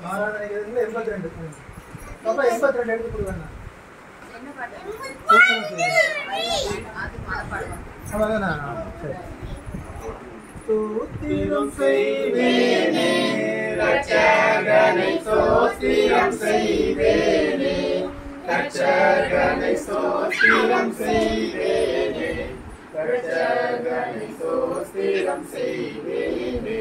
ஆறாவது நினைக்கிறதுல எண்பத்தி ரெண்டு அப்ப எண்பத்தி ரெண்டு எடுத்து கொடுங்க என்ன பாட்டு அவ்வளோதானா சரி ஸ்தோத்திரம் செய்வேனே ரட்சகனை ஸ்தோத்திரம் செய்வேனே ரட்சகனை ஸ்தோத்திரம் செய்வேனே ரட்சகனை ஸ்தோத்திரம் செய்வேனே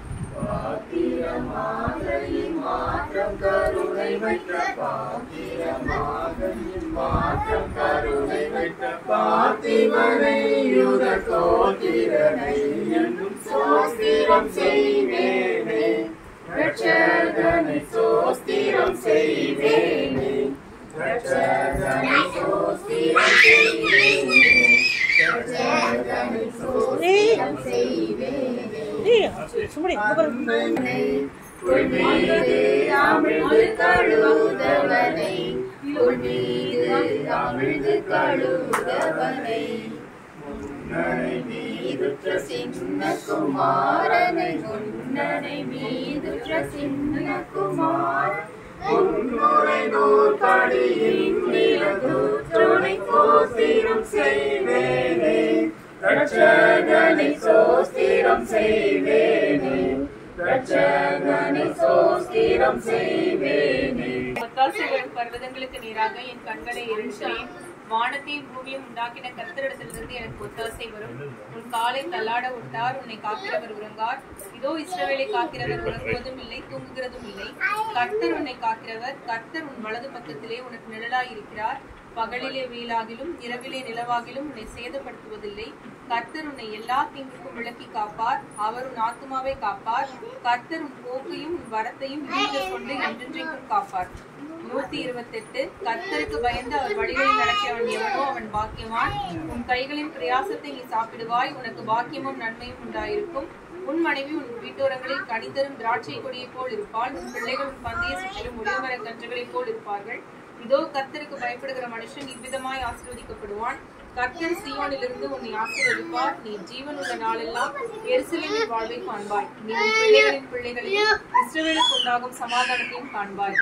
பாத்திரமாக மாற்றம் கருணை வைத்த பாத்திரமாக மாற்றம் கருணை வைத்த பார்த்திவனை யுத கோத்திரனை என்னும் சோஸ்திரம் செய்வேனே ரட்சகனை சோஸ்திரம் செய்வேனே ரட்சகனை சோஸ்திரம் செய்வேனே ரட்சகனை சோஸ்திரம் செய்வேனே அன்னை உள்மீது அமிழ்ந்து கழுதவனை உள்மீது அமிழ்ந்து கழுதவனை முன்னரை மீதுற்ற சின்ன குமாரனை முன்னரை மீதுற்ற சின்ன குமார் முன்னுரை நூல் படியின் நிலத்தூற்றுனை கோத்திரம் செய்வேனே ரட்சகனை சோஸ்திரம் செய்வேனே ரட்சகனை சோஸ்திரம் செய்வேனே ஒத்தாசைகளும் பர்வதங்களுக்கு நேராக என் கண்களை எழுந்தேன் வானத்தையும் பூமியும் உண்டாக்கின கர்த்தரிடத்திலிருந்து எனக்கு ஒத்தாசை வரும் உன் காலை தள்ளாட விட்டார் உன்னை காக்கிறவர் உறங்கார் இதோ இஸ்ரவேலை காக்கிறவர் உறங்குவதும் இல்லை தூங்குகிறதும் இல்லை கர்த்தர் உன்னை காக்கிறவர் கர்த்தர் உன் வலது பக்கத்திலே உனக்கு நிழலாய் இருக்கிறார் பகலிலே வெயிலாகிலும் இரவிலே நிலவாகிலும் உன்னை சேதப்படுத்துவதில்லை கர்த்தர் உன்னை எல்லா தீங்குக்கும் விலக்கி காப்பார் அவர் உன் ஆத்துமாவை காப்பார் கர்த்தர் உன் போக்கையும் உன் வரத்தையும் நீட்டிக் கொண்டு என்றென்றைக்கும் காப்பார் நூத்தி இருபத்தெட்டு கர்த்தருக்கு பயந்து அவர் வழிகளில் நடக்கிறவன் எவனோ அவன் பாக்கியவான் உன் கைகளின் பிரயாசத்தை நீ சாப்பிடுவாய் உனக்கு பாக்கியமும் நன்மையும் உண்டாயிருக்கும் உன் மனைவி உன் வீட்டோரங்களில் கனிதரும் திராட்சை கொடியைப் போல் இருப்பாள் உன் பிள்ளைகள் உன் பந்தய சுற்றிலும் ஒளிமர கன்றுகளைப் போல் இருப்பார்கள் இதோ கர்த்தருக்கு பயப்படுகிற மனுஷன் இவ்விதமாய் ஆசீர்வதிக்கப்படுவான் கர்த்தர் சீயோனிலிருந்து உன்னை ஆசீர்வதிப்பார் நீ ஜீவனுள்ள நாளெல்லாம் எருசலேமின் வாழ்வை காண்பாய் நீ உன் பிள்ளைகளின் பிள்ளைகளையும் இஸ்ரவேலுக்கு உண்டாகும் சமாதானத்தையும் காண்பாய்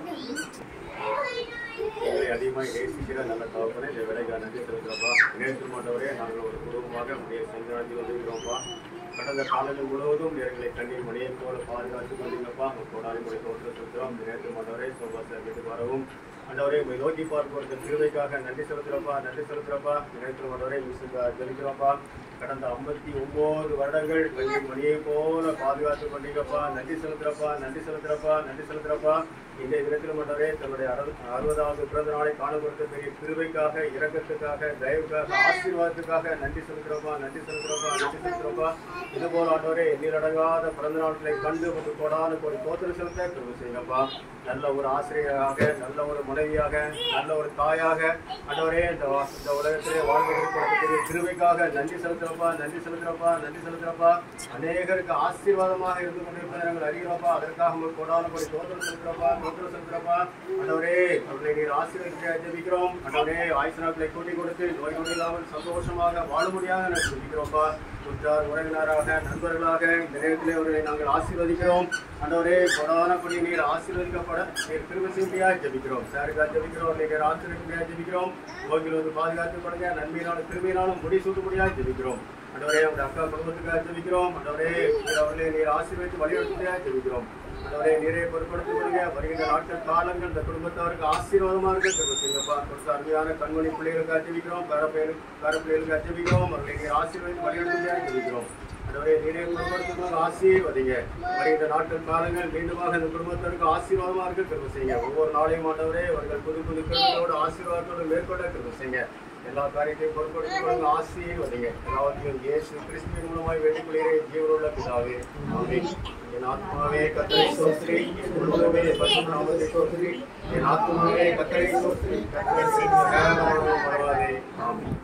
எங்களை அதிகமாக நேசிக்கிற நல்ல தகப்பனே இந்த வேலைக்கு நன்றி செலுத்துகிறப்பா நேற்று மாட்டவரே நாங்கள் ஒரு குடும்பமாக உடைய செஞ்சு வந்திருக்கிறோம்ப்பா கடந்த காலையில் முழுவதும் எங்களை கண்ணீர் மணியை போல பாதுகாத்து கொண்டீங்கப்பா உங்கள் கோடாலி மொழி தோற்று செலுத்துகிறோம் நேற்று மாட்டவரே சோபாச வீட்டுக்கு வரவும் ஆண்டவரே உங்களை நோக்கி பார்ப்பதற்கு திருவைக்காக நன்றி செலுத்துகிறப்பா நன்றி செலுத்துகிறப்பா நேற்று மாட்டவரே மிஸ்ஸுக்கு ஜெலிக்கிறோம்ப்பா கடந்த ஐம்பத்தி ஒன்பது வருடங்கள் கண்ணீர் மணியை போல பாதுகாத்து கொண்டீங்கப்பா நன்றி செலுத்துகிறப்பா நன்றி செலுத்துகிறப்பா நன்றி செலுத்துகிறப்பா இந்த தினத்தில் மட்டுமே தன்னுடைய அறுபது அறுபதாவது பிறந்த நாளை காணப்படுத்த பெரிய கிருபைக்காக இரக்கத்துக்காக தயவுக்காக ஆசீர்வாதத்துக்காக நன்றி செலுத்துறப்பா நன்றி செலுத்துறப்பா நன்றி செலுத்துறப்பா இது போல ஆண்டவரே எண்ணிலடங்காத பிறந்த நாட்களை கண்டு ஒரு கொடான ஒரு தோத்திர செலுத்த கிருபை செய்யுங்கப்பா நல்ல ஒரு ஆசிரியராக நல்ல ஒரு மனைவியாக நல்ல ஒரு தாயாக ஆண்டவரே இந்த வா- இந்த உலகத்திலே வாழ்வதற்கு கொடுக்கக்கூடிய கிருபைக்காக நன்றி செலுத்துறப்பா நன்றி செலுத்துறப்பா நன்றி செலுத்துறப்பா அநேகருக்கு ஆசீர்வாதமாக இருந்து கொண்டிருப்பதை நாங்கள் அறிகிறோப்பா அதற்காக உங்களுக்கு கொடான ஒரு தோத்திரம் செலுத்துறப்பா தோத்திரம் செலுத்துறப்பா ஆண்டவரே அவர்களை நீர் ஆசீர்வதிக்க ஜெபிக்கிறோம் ஆண்டவரே ஆயுசு நாட்களை கூட்டி கொடுத்து நோய் நொடி இல்லாமல் சந்தோஷமாக வாழ முடியாத நாங்கள் ஜெபிக்கிறோம்ப்பா உற்றார் உறவினராக நண்பர்களாக இந்த நேரத்திலே அவர்களை நாங்கள் ஆசீர்வதிக்கிறோம் ஆண்டவரே கொடானபடி நீர் ஆசீர்வதிக்கப்பட நீர் திரும்ப செய்யும்படியாக ஜெபிக்கிறோம் சாருக்கா ஜெபிக்கிறோம் நீர் ஆசீர்வதிப்படியாக ஜெபிக்கிறோம் நோய்கள் வந்து பாதுகாத்து கொடுங்க நன்மையினாலும் திரும்பினாலும் முடி சூட்டும்படியாக ஜெபிக்கிறோம் ஆண்டவரே அவங்க அக்கா குடும்பத்துக்காக ஜெபிக்கிறோம் ஆண்டவரே நீர் அவர்களை நீர் ஆசீர்வதித்து வழிநடத்தும்படியாக ஜெபிக்கிறோம் ஆண்டவரே நீரே பொறுப்படுத்திக் கொள்ளுங்க வருகின்ற நாட்கள் காலங்கள் இந்த குடும்பத்தாருக்கு ஆசீர்வாதமா இருக்க கிருபை செய்யுங்கப்பா கொடுத்த அருமையான கண்மணி பிள்ளைகளுக்கு ஜெபிக்கிறோம் பேர பிள்ளைகள் பேர பிள்ளைகளுக்கு ஜெபிக்கிறோம் அவர்களை நீர் ஆசீர்வதித்து வழிநடத்தும்படியாக ஜெபிக்கிறோம் ஆண்டவரே நீரே குடும்பத்துக்கு ஆசீர்வதிங்க வருகின்ற நாட்கள் காலங்கள் மீண்டுமாக இந்த குடும்பத்திற்கு ஆசீர்வாதமா இருக்க கிருபை செய்யுங்க ஒவ்வொரு நாளையும் ஆண்டவரே அவர்கள் புது புது கிருபையோடு ஆசீர்வாதத்தோடு மேற்கொள்ள கிருபை செய்யுங்க எல்லா காரியத்தையும் பொறுப்படுத்திக் கொள்ளுங்க ஆசீர்வதிங்க எல்லாவற்றையும் இயேசு கிறிஸ்துவின் மூலமாய் வேண்டிக் கொள்கிறேன் ஜீவனுள்ள பிதாவே ஆமென் என் ஆத்மாவே கத்தரை சோத்ரி என் உள்ளமே பசும் நாமத்தை சோத்ரி என் ஆத்மாவே கத்தரை சோத்ரி கத்தரை செய்த பரவாதே ஆமென்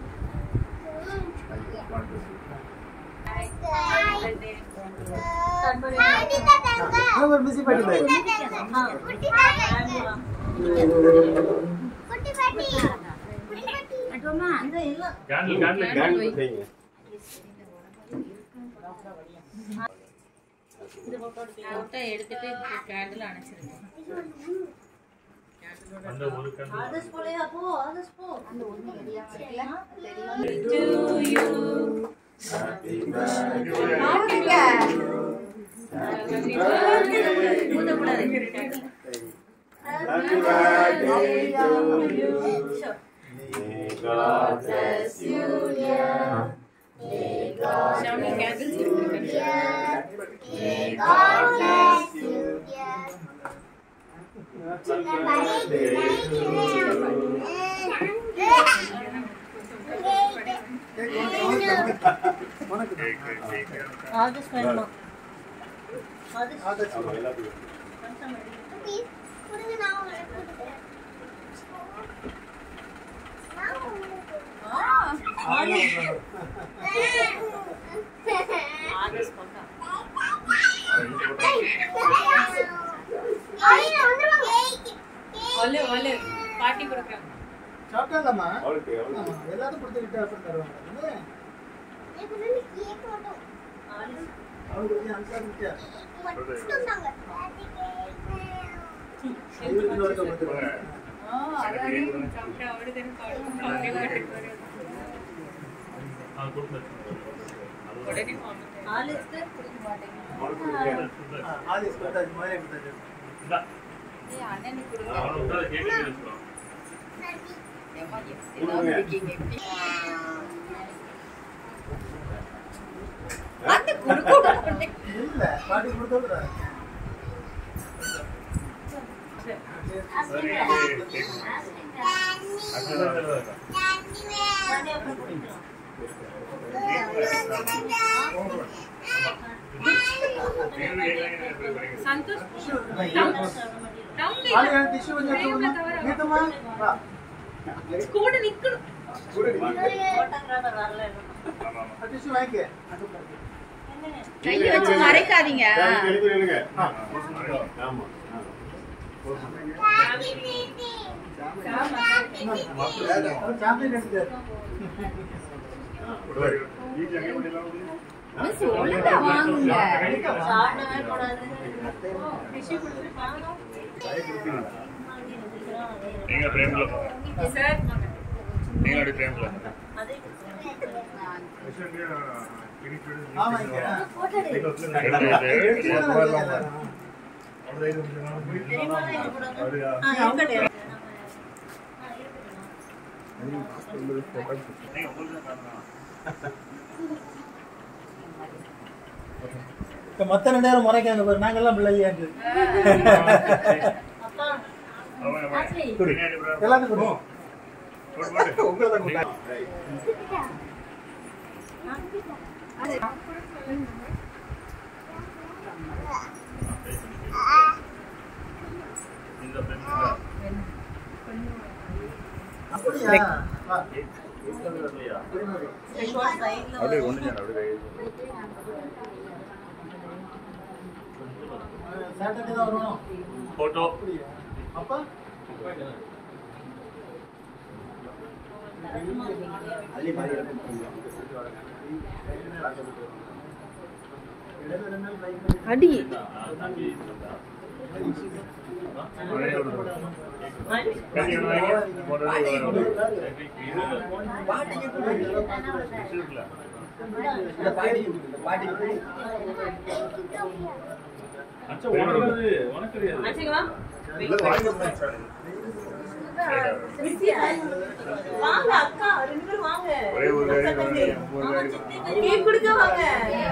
God bless you. ஒரு பிஸி பாட்டு கேண்டில் கேண்டில் கேண்டில் செய்யுங்க ஃபோட்டோ எடுத்துட்டு கேண்டில் அணைச்சிருங்க அந்த ஒரு கண்டு Happy birthday to you. May God bless you, dear. May God ஷாமி கேண்டில்ஸ் எடுத்துருக்கேன் May God bless you, dear. Happy birthday to you. உனக்கு தான். ஆகஸ்ட் வேணுமா ஆகாஷ் ஆமா, எல்லாத்துக்கும். ஆகஸ்ட் பக்கம் வலு வலு பாட்டி கொடுக்குறேன் சாப்பிட்டாங்கம்மா அவளுக்கு அவளுக்கு ஆமா, எல்லாத்தையும் கொடுத்துக்கிட்டு அப்புறம் தருவாங்க என்ன? அவளுக்கு கொஞ்சம் அன்சார் இருக்கியா இவருக்கு இன்னொருத்த கொடுத்துருவாங்க ஆ அதான் சாப்பிட்டா அவரு தானே பாடும் அப்படியே பாட்டுக்கு வரும் ஆ கொடுத்து உடனே வாங்க ஆலிஸ்க்கு கொடுக்க மாட்டேங்க அவளுக்கு கொடுங்க. ஆ, ஆலிஸ் கொடுத்தாச்சு முதலே கொடுத்தாச்சு இந்தா ஏய், அண்ணனுக்கு கொடுங்க அவனை விட்டு அதை கேட்டு பேசுறோம் ஏம்மா, எப்படி கொடுங்க. இருக்கீங்க எப்படி வந்து கொடுக்க இல்ல பாட்டி கொடுத்தோட சரி அதான் இருக்கா சந்தோஷ் ஆளு டிஷ்யூ கொஞ்சம் எடுத்து கொடுங்க. நீட்டுமா? வா. கூட நிக்கணும் போட்டோகிராஃபர் வரல டிஷ்யூ வாங்கிக்க கையை வச்சு மறைக்காதீங்க சரி, எழுப்பி நில்லுங்க. ஆமா அவர் சாக்லேட் எடுத்துட்டாரு மிஸ் ஒழுங்கா வாங்குங்க சாப்பிடவே கூடாது நீங்க பிரேம்ல சார் நீங்க அப்படி பிரேம்ல ஆமா இங்க இப்ப மத்த ரெண்டு நேரம் முறைக்காங்க பாரு நாங்கெல்லாம் பிள்ளையாண்டு எல்லாத்துக்கும் கொடுங்க உங்களை தான் கூட்டாங்க இந்த பிரேம்ல அப்படியா வா. அப்படியே ஒண்ணு ஞான அப்படியே சாட்டர்டே தான் வரணும் போட்டோ அப்படியா அப்பா அடி வாங்க அக்கா ரெண்டு பேரும் வாங்க ஒரே ஒரு கேக் கொடுக்க வாங்க